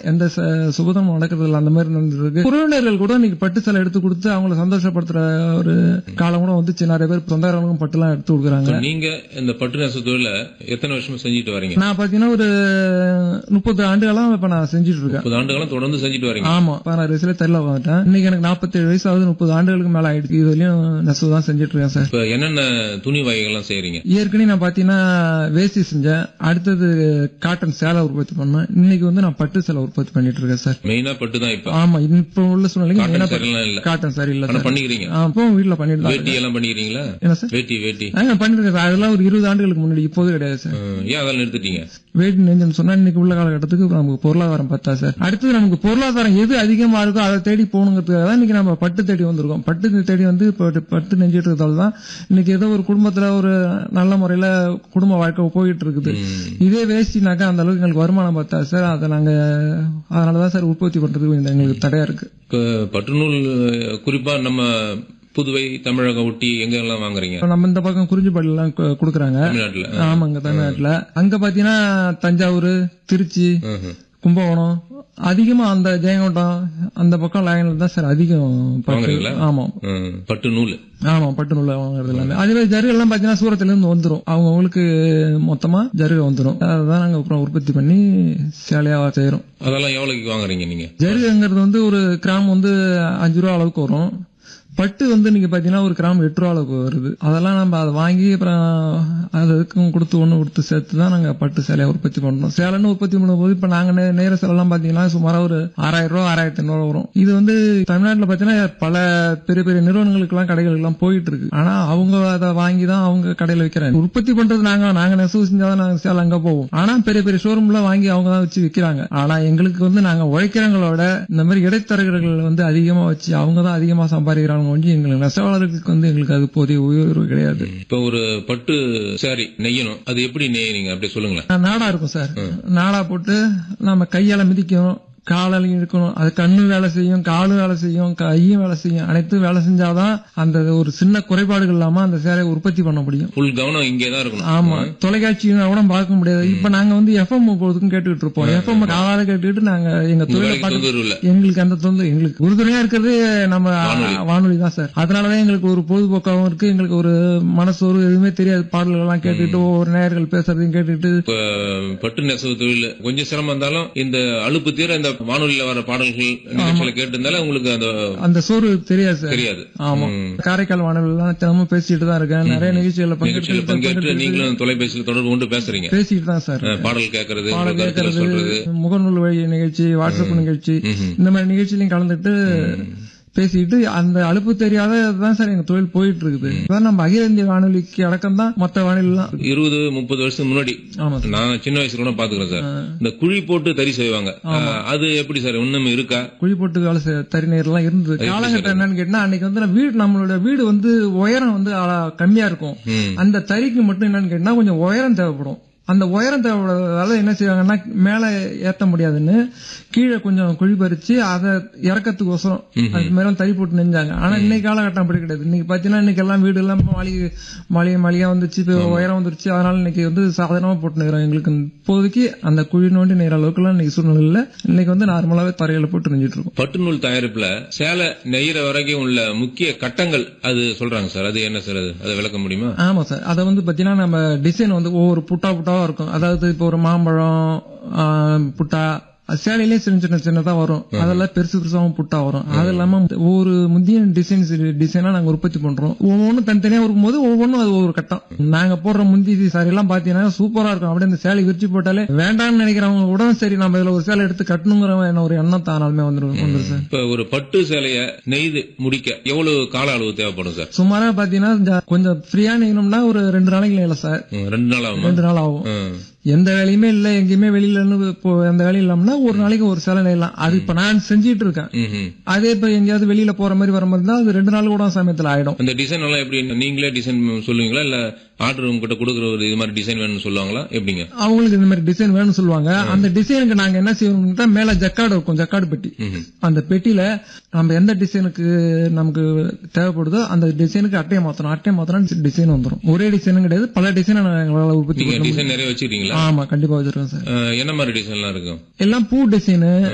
எந்த ச- சுபதம் நடக்கிறது இல்ல அந்த மாதிரி நடந்திருக்கு உறவினர்கள் கூட இன்னைக்கு பட்டு சேலை எடுத்து கொடுத்து அவங்களை சந்தோஷப்படுத்துற ஒரு காலம் கூட வந்துச்சு நிறைய பேர் சொந்தக்காரங்களுக்கும் பட்டுலாம் எடுத்து கொடுக்குறாங்க இப்ப நீங்க இந்த பட்டு நெசவு தொழில எத்தனை வருஷமா செஞ்சுட்டு வரீங்க நான் பாத்தீங்கன்னா ஒரு முப்பது ஆண்டுகளா இப்ப நான் செஞ்சுட்டு இருக்கேன் முப்பது ஆண்டுகளும் தொடர்ந்து செஞ்சுட்டு வரீங்க ஆமா பதினாறு வயசுல தெரியல வந்துட்டேன் இன்னைக்கு எனக்கு நாற்பத்தேழு வயசு ஆகுது முப்பது ஆண்டுகளுக்கு மேல ஆயிடுச்சு இது வரையும் நெசவு தான் செஞ்சுட்டு இருக்கேன் சார் இப்ப என்னென்ன துணி வகைகள்லாம் செய்றீங்க ஏற்கனவே நான் பாத்தீங்கன்னா வேஷ்டி செஞ்சேன் அடுத்தது காட்டன் சேலை உற்பத்தி பண்ணேன் இன்னைக்கு வந்து நான் பட்டு சேலை உற்பத்தி பண்ணிட்டு இருக்கேன் சார் மெயினா பட்டு தான் இப்ப ஆமா இப்ப உள்ள சூழ்நிலைக்கு காட்டன் மெயினா சேலைலாம் இல்ல காட்டன் சாரி இல்ல ஆனா சார் பண்ணிக்கிறீங்க ஆ, இப்பவும் வீட்டுல பண்ணிட்டு தான் வேட்டி இருக்கேன். எல்லாம் பண்ணிக்கிறீங்களா என்ன சார் வேட்டி வேட்டி ஆ, பண்ணிருக்கேன் சார் அதெல்லாம் ஒரு இருபது ஆண்டுகளுக்கு முன்னாடி இப்போது கிடையாது சார் ம், ஏன் அதெல்லாம் நிறுத்திட்டீங்க வேட்டி நெஞ்சம் சொன்னா இன்னைக்கு உள்ள காலகட்டத்துக்கு நமக்கு பொருளாதாரம் பத்தா சார் அடுத்தது நமக்கு பொருளாதாரம் எது அதிகமா இருக்கோ அதை தேடி போகணுங்கிறதுக்காக தான் இன்னைக்கு நம்ம பட்டு தேடி வந்திருக்கோம் பட்டு தேடி வந்து பட்டு பட்டு நெஞ்சிட்டு இருக்கிறதால தான் இன்னைக்கு ஏதோ ஒரு குடும்பத்துல ஒரு நல்ல முறையில குடும்ப வாழ்க்கை போயிட்டு இருக்குது ம். இதே வேஷ்டினாக்கா அந்த அளவுக்கு எங்களுக்கு வருமானம் பார்த்தா சார் அதை நாங்க அதனாலதான் சார் உற்பத்தி பண்றதுக்கு இந்த எங்களுக்கு தடையா இருக்கு இப்ப பட்டுநூல் அஹ், குறிப்பா நம்ம புதுவை தமிழகம் ஒட்டி எங்க எல்லாம் வாங்குறீங்க இப்ப நம்ம இந்த பக்கம் குறிஞ்சிப்பாடி எல்லாம் கு- கொடுக்குறாங்க தமிழ்நாட்டுல ஆமாங்க தமிழ்நாட்டுல அங்க பாத்தீங்கன்னா தஞ்சாவூர் திருச்சி ம்ஹும். கும்பகோணம் அதிகமா அந்த ஜெயங்கொண்டம் அந்த பக்கம் லைன்ல தான் சார் அதிகம் பட்டு வாங்குறீங்களா? ஆமா ம், பட்டு நூல் ஆமா பட்டு நூல்ல வாங்குறது எல்லாமே அதே மாதிரி ஜருகு எல்லாம் பாத்தீங்கன்னா சூரத்துல இருந்து வந்துரும் அவங்க அவங்களுக்கு மொத்தமா ஜருகு வந்துரும் அதுதான் நாங்க அப்புறம் உற்பத்தி பண்ணி சேலையா செய்யறோம் அதெல்லாம் எவ்வளவுக்கு வாங்குறீங்க நீங்க ஜருகுங்கிறது வந்து ஒரு கிராம் வந்து அஞ்சு ரூபா அளவுக்கு வரும் பட்டு வந்து நீங்க பாத்தீங்கன்னா ஒரு கிராம் எட்டு ரூபா அளவுக்கு வருது அதெல்லாம் நம்ம அதை வாங்கி அப்புறம் அதுக்கும் கொடுத்து ஒண்ணு கொடுத்து சேர்த்து தான் நாங்க பட்டு சேலையை உற்பத்தி பண்றோம் சேலைன்னு உற்பத்தி பண்ணும்போது இப்ப நாங்க நே- நேர சேலைலாம் பாத்தீங்கன்னா சுமாரா ஒரு ஆறாயிரம் ரூபா ஆறாயிரத்தி ஐநூறு வரும் இது வந்து தமிழ்நாட்டுல பாத்தீங்கன்னா பல பெரிய பெரிய நிறுவனங்களுக்கு எல்லாம் கடைகளுக்கு எல்லாம் போயிட்டு இருக்கு ஆனா அவங்க அதை வாங்கி தான் அவங்க கடையில விக்கிறாங்க உற்பத்தி பண்றது நாங்க நாங்க நெசவு செஞ்சாதான் நாங்க சேலை அங்க போவோம் ஆனா பெரிய பெரிய ஷோரூம்ல வாங்கி அவங்க தான் வச்சு விக்கிறாங்க ஆனா எங்களுக்கு வந்து நாங்க உழைக்கிறவங்களோட இந்த மாதிரி இடைத்தரகர்கள் வந்து அதிகமா வச்சு அவங்க தான் அதிகமா சம்பாதிக்கிறாங்க ஒழிஞ்சு எங்களுக்கு நெசவாளர்களுக்கு வந்து எங்களுக்கு அது போதிய உயர்வு கிடையாது இப்ப ஒரு பட்டு சாரி நெய்யணும் அது எப்படி நெய்யறீங்க அப்படி சொல்லுங்களேன் நாடா இருக்கும் சார் நாடா போட்டு நம்ம கையால மிதிக்கணும் காலால இழுக்கணும் அது கண்ணு வேலை செய்யும் காலும் வேலை செய்யும் கையும் வேலை செய்யும் அனைத்தும் வேலை செஞ்சாதான் அந்த ஒரு சின்ன குறைபாடுகள் இல்லாம அந்த சேலையை உற்பத்தி பண்ண முடியும் ஃபுல் கவனம் இங்கே தான் இருக்கணும் ஆமா தொலைக்காட்சி கூட பார்க்க முடியாது இப்ப நாங்க வந்து எஃப்எம் பொழுதுக்கும் கேட்டுக்கிட்டு இருப்போம் எஃப்எம் காலால கேட்டுக்கிட்டு நாங்க எங்க தொழிலை வேலைக்கு பார்க்க தொந்தரவு இல்ல எங்களுக்கு அந்த தொந்தரவு எங்களுக்கு உறுதுணையா இருக்கிறது நம்ம வானொலி தான் சார் அதனாலதான் எங்களுக்கு ஒரு பொழுதுபோக்காகவும் இருக்கு எங்களுக்கு ஒரு மனசு ஒரு எதுவுமே தெரியாது பாடல்கள் எல்லாம் கேட்டுட்டு ஒவ்வொரு நேயர்கள் பேசுறதையும் கேட்டுட்டு இப்ப பட்டு நெசவு தொழில் கொஞ்சம் சிரமம் இருந்தாலும் இந்த அலுப்பு தீர இந்த வானொலியில வர பாடல்கள் நிகழ்ச்சியில கேட்டு இருந்தாலும் உங்களுக்கு அந்த அந்த சோறு தெரியாது சார் தெரியாது ஆமா ம். காரைக்கால் வானொலி எல்லாம் தினமும் பேசிட்டு தான் இருக்கேன் நிறைய நிகழ்ச்சிகளை நிகழ்ச்சியில பங்கெடுத்து பங்கேற்று நீங்களும் தொலைபேசியில் தொடர்பு கொண்டு பேசுறீங்க பேசிட்டு தான் சார் அஹ், பாடல் கேட்கறது பாடம் உங்க கருத்துல கேட்கறது சொல்றது முகநூல் வழி நிகழ்ச்சி வாட்ஸ்அப் நிகழ்ச்சி ம்ஹும். இந்த மாதிரி நிகழ்ச்சியிலையும் கலந்துட்டு பேசிட்டு அந்த அலுப்பு தெரியாத தான் சார் எங்க தொழில் போயிட்டு இருக்குது அதான் நம்ம அகில இந்திய வானொலிக்கு அடக்கம் தான் மத்த வானொலி எல்லாம் இருபது முப்பது வருஷத்துக்கு முன்னாடி ஆமா சார் நான் சின்ன வயசுல கூட பாத்துக்கிறேன் சார் இந்த குழி போட்டு தறி செய்வாங்க அஹ், அது எப்படி சார் இன்னும் இருக்கா குழி போட்டு வேலை செய்ய தறிநீர் எல்லாம் இருந்தது காலகட்டம் என்னன்னு கேட்டா அன்னைக்கு வந்து நான் வீடு நம்மளோட வீடு வந்து உயரம் வந்து ஆ, கம்மியா இருக்கும் ம். அந்த தறிக்கு மட்டும் என்னன்னு கேட்டா கொஞ்சம் உயரம் தேவைப்படும் அந்த உயரம் தேவைப்படுறதால என்ன செய்வாங்கன்னா மேல ஏத்த முடியாதுன்னு கீழே கொஞ்சம் குழி பறிச்சு அதை இறக்கத்துக்கோசரம் அது மேல தறி போட்டு நெஞ்சாங்க ஆனா இன்னைக்கு காலகட்டம் அப்படி கிடையாது இன்னைக்கு பாத்தீங்கன்னா இன்னைக்கு எல்லாம் வீடு எல்லாம் மாளிகை மாளிகை மாளிகா வந்துருச்சு இப்ப உயரம் வந்துருச்சு அதனால இன்னைக்கு வந்து சாதாரணமா போட்டு நிற்கிறோம் எங்களுக்கு இப்போதைக்கு அந்த குழி நோண்டி நெய்கிற அளவுக்கு எல்லாம் இன்னைக்கு சூழ்நிலை இல்ல இன்னைக்கு வந்து நார்மலாவே தரையில போட்டு நெஞ்சிட்டு இருக்கோம் பட்டு நூல் தயாரிப்புல சேலை நெய்யற வரைக்கும் உள்ள முக்கிய கட்டங்கள் அது சொல்றாங்க சார் அது என்ன சார் அது அதை விளக்க முடியுமா ஆமா சார் அதை வந்து பாத்தீங்கன்னா நம்ம டிசைன் வந்து ஒவ்வொரு புட்டா புட்டாவா இருக்கும் அதாவது இப்போ ஒரு மாம்பழம் ஆ, புட்டா அது சேலையிலே சின்ன சின்ன சின்னதா வரும் அதெல்லாம் பெருசு பெருசாவும் புட்டா வரும் அது இல்லாம ஒவ்வொரு முந்திய டிசைன்ஸ் டிசைனா நாங்க உற்பத்தி பண்றோம் ஒவ்வொன்றும் தனித்தனியா இருக்கும்போது ஒவ்வொன்றும் அது ஒரு கட்டம் நாங்க போடுற முந்தி சாரி எல்லாம் பாத்தீங்கன்னா சூப்பரா இருக்கும் அப்படியே இந்த சேலை விரிச்சு போட்டாலே வேண்டாம்னு நினைக்கிறவங்க கூட சரி நம்ம இதுல ஒரு சேலை எடுத்து கட்டணுங்கிற என்ன ஒரு எண்ணம் தானாலுமே வந்துரும் வந்துரும் சார் இப்ப ஒரு பட்டு சேலைய நெய்து முடிக்க எவ்வளவு கால அளவு தேவைப்படும் சார் சுமாரா பாத்தீங்கன்னா இந்த கொஞ்சம் ஃப்ரீயா நெய்யணும்னா ஒரு ரெண்டு நாளைக்கு நெய்யலாம் சார் ம், ரெண்டு நாள் ஆகுமா ரெண்டு நாள் ஆகும் ம். எந்த வேலையுமே இல்ல எங்கேயுமே வெளியில இருந்து இப்போ எந்த வேலையும் இல்லாமனா ஒரு நாளைக்கு ஒரு சேலை நெய்யலாம் அது இப்ப நான் செஞ்சிட்டு இருக்கேன் ம்ஹும். அதே இப்ப எங்கேயாவது வெளியில போற மாதிரி வர மாதிரி இருந்தா அது ரெண்டு நாள் கூட சமயத்துல ஆயிடும் அந்த டிசைன் எல்லாம் எப்படி நீங்களே டிசைன் சொல்லுவீங்களா இல்ல ஆர்டர் உங்ககிட்ட கொடுக்குற ஒரு இது மாதிரி டிசைன் வேணும்னு சொல்லுவாங்களா எப்படிங்க அவங்களுக்கு இந்த மாதிரி டிசைன் வேணும்னு சொல்லுவாங்க அந்த டிசைனுக்கு நாங்க என்ன செய்யணும்னா மேல ஜக்காடு இருக்கும் ஜக்காடு பெட்டி ம்ஹும். அந்த பெட்டியில நம்ம எந்த டிசைனுக்கு நமக்கு தேவைப்படுதோ அந்த டிசைனுக்கு அட்டையை மாத்தணும் அட்டையை மாத்தினா டிசைன் வந்துடும் ஒரே டிசைனும் கிடையாது பல டிசைனை எங்களால உற்பத்தி நீங்க பண்ண முடியும் டிசைன் நிறைய வச்சிருக்கீங்களா ஆமா கண்டிப்பா வச்சிருக்கோம் சார் அஹ், என்ன மாதிரி டிசைன்லாம் இருக்கும் எல்லாம் பூ டிசைனு